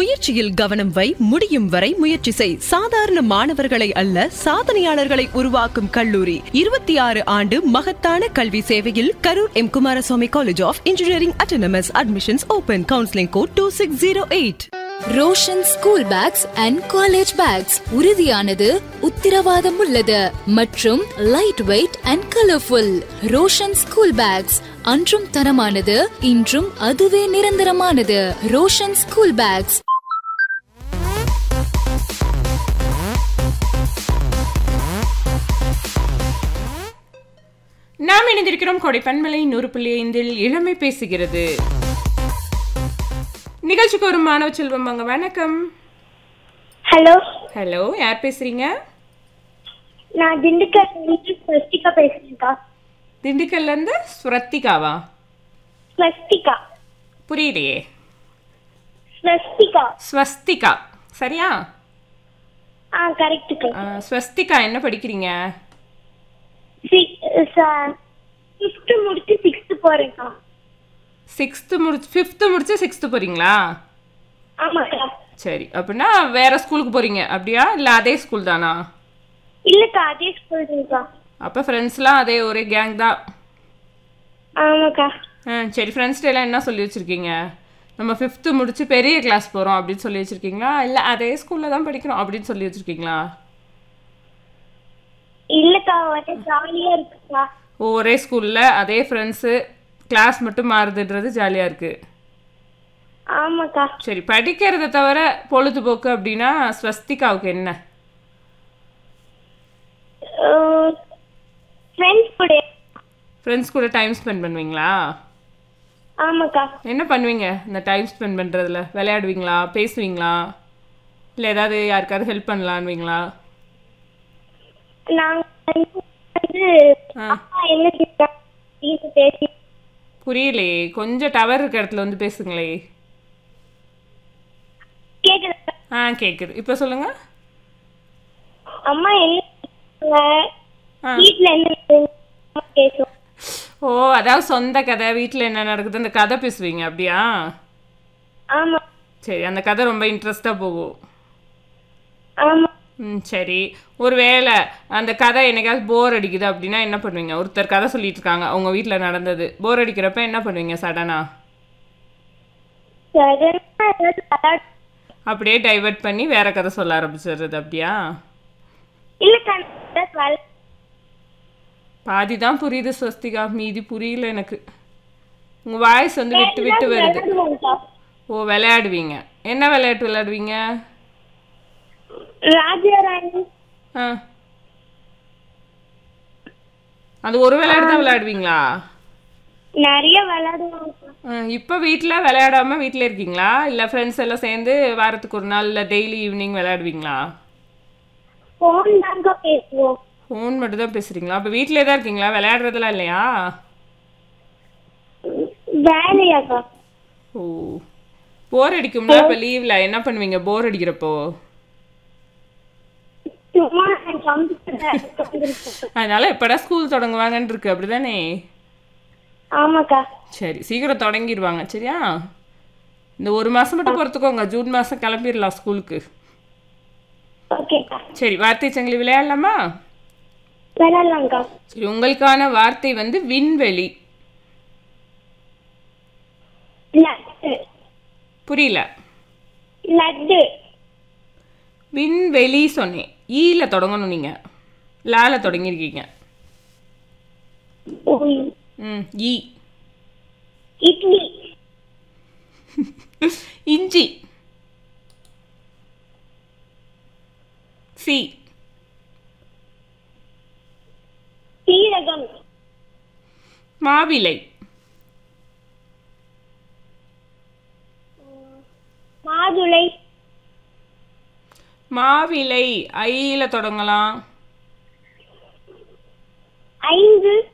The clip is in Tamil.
முயற்சியில் கவனம் வை முடியும் வரை முயற்சி செய் சாதாரண மாணவர்களை அல்ல சாதனையாளர்களை உருவாக்கும் கல்லூரி இருபத்தி ஆறு ஆண்டு மகத்தான கல்வி சேவையில் Karur M Kumaraswamy college of engineering autonomous admissions open counselling code two six zero eight Roshan school bags and college bags உறுதியானது உத்திரவாதம் உள்ளது மற்றும் light weight and colourful Roshan school bags அன்றும் தரமானது இன்றும் அதுவே நிரந்தரமானது ரோஷன் ஸ்கூல் பேக்ஸ் நாம் இணைந்திருக்கிறோம் கொடை பன்மலை நூறு புள்ளி ஐந்தில் இளமை பேசுகிறது நிகழ்ச்சிக்கு ஒரு மாணவ செல்வம் வாங்க வணக்கம் ஹலோ ஹலோ யார் பேசுறீங்க நான் திண்டுக்கல் ஸ்வஸ்திகா பேசுறேன்க்கா திண்டுக்கல்ல இருந்து ஸ்வரத்திகாவா ஸ்வஸ்திகா புரியலையே ஸ்வஸ்திகா ஸ்வஸ்திகா சரியா ஆ கரெக்டுக்கா ஆ, ஸ்வஸ்திகா என்ன படிக்கிறீங்க ஃபிஃப்த்து முடிச்சு சிக்ஸ்த்து போறேன்க்கா சிக்ஸ்த்து முடிச்சு ஃபிஃப்த்து முடிச்சு சிக்ஸ்த்து போறீங்களா ஆமாக்கா சரி அப்படின்னா வேற ஸ்கூலுக்கு போறீங்க அப்படியா இல்லை அதே ஸ்கூல் தானா இல்லக்கா அதே ஸ்கூல் தான்க்கா அப்போ ஃப்ரெண்ட்ஸ்லாம் அதே ஒரே கேங் தான் ஆமாக்கா ஆ சரி ஃப்ரெண்ட்ஸ்ட எல்லாம் என்ன சொல்லி வச்சுருக்கீங்க நம்ம ஃபிஃப்த்து முடிச்சு பெரிய கிளாஸ் போகிறோம் அப்படின்னு சொல்லி வச்சுருக்கீங்களா இல்லை அதே ஸ்கூலில் தான் படிக்கிறோம் அப்படின்னு சொல்லி வச்சுருக்கீங்களா இல்லக்கா ஒரே ஜாலியா இருக்குக்கா ஒரே ஸ்கூலில் அதே ஃப்ரெண்ட்ஸு கிளாஸ் மட்டும் மாறுதுன்றது ஜாலியாக இருக்குது ஆமாக்கா சரி படிக்கிறத தவிர பொழுதுபோக்கு அப்படின்னா ஸ்வஸ்திகாவுக்கு என்ன ஃப்ரெண்ட்ஸ் கூட ஃப்ரெண்ட்ஸ் கூட டைம் ஸ்பெண்ட் பண்ணுவீங்களா ஆமாக்கா என்ன பண்ணுவீங்க இந்த டைம் ஸ்பெண்ட் பண்ணுறதுல விளையாடுவீங்களா பேசுவீங்களா இல்லை ஏதாவது யாருக்காவது ஹெல்ப் பண்ணலான்வீங்களா நாங்க வந்து ஆ அப்பா என்ன செஞ்சாங்க அப்படின்னு பேசி புரியலையே கொஞ்சம் டவர் இருக்க இடத்துல வந்து பேசுங்களே கேக்குதா ஆ கேட்குது இப்போ சொல்லுங்கள் அம்மா என்ன செஞ்சாங்க ஆ வீட்ல என்ன நடக்குதுன்னு பேசுவோம் ஓ அதாவது சொந்த கதை வீட்டில் என்ன நடக்குது அந்த கதை பேசுவீங்க அப்படியா ஆமா சரி அந்த கதை ரொம்ப இன்ட்ரெஸ்டாக போகும் ஆமா ம் சரி ஒரு வேளை அந்த கதை என்னைக்காவது போர் அடிக்குது அப்படின்னா என்ன பண்ணுவீங்க ஒருத்தர் கதை சொல்லிட்டு இருக்காங்க அவங்க வீட்டில் நடந்தது போர் அடிக்கிறப்ப என்ன பண்ணுவீங்க சடனா சடனா ஏதாவது விளையாட அப்படியே டைவர்ட் பண்ணி வேற கதை சொல்ல ஆரம்பிச்சிடுறது அப்படியா இல்லக்கா நான் ஏதாவது விளையாட பாதி தான் புரியுது ஸ்வஸ்திகா மீதி புரியல எனக்கு உங்கள் வாய்ஸ் வந்து விட்டு விட்டு வருது விளையாடுவோம்க்கா. ஓ விளையாடுவீங்க என்ன விளையாட்டு விளையாடுவீங்க ராஜாராணி ஆ அது ஒரு விளையாட்டு தான் விளையாடுவீங்களா நிறைய விளையாடுவோம்க்கா. இப்போ வீட்டில் விளையாடாம வீட்டில் இருக்கீங்களா இல்லை ஃப்ரெண்ட்ஸ் எல்லாம் சேர்ந்து வாரத்துக்கு ஒரு நாள் இல்லை டெய்லி ஈவினிங் விளையாடுவீங்களா phone தான்க்கா பேசுவோம் ஃபோன் மட்டும் தான் பேசுகிறீங்களா அப்போ வீட்டிலே தான் இருக்கீங்களா விளையாடுறதுலாம் இல்லையா வேலையாக்கா ஓ போர் அடிக்கும்னா இப்போ லீவில் என்ன பண்ணுவீங்க போர் அடிக்கிறப்போ சும்மா கம்ப்யூட்டர் அதனால எப்படா ஸ்கூல் தொடங்குவாங்கன்னு இருக்கு அப்படிதானே ஆமாக்கா சரி சீக்கிரம் தொடங்கிடுவாங்க சரியா இந்த ஒரு மாதம் மட்டும் பொறுத்துக்கோங்க ஜூன் மாதம் கிளம்பிடலாம் ஸ்கூலுக்கு ஓகேக்கா சரி வார்த்தை சங்கிலி விளையாடலாமா விளையாடலாம்க்கா சரி உங்களுக்கான வார்த்தை வந்து விண்வெளி லட்டு புரியல லட்டு விண்வெளி சொன்னேன் ஈல தொடங்கணும் நீங்கள் லால தொடங்கியிருக்கீங்க உய். ம் ஈ இட்லி இஞ்சி சி சீரகம் மாவிலை மாதுளை மாவிலை ஐல தொடங்கலாம் ஐந்து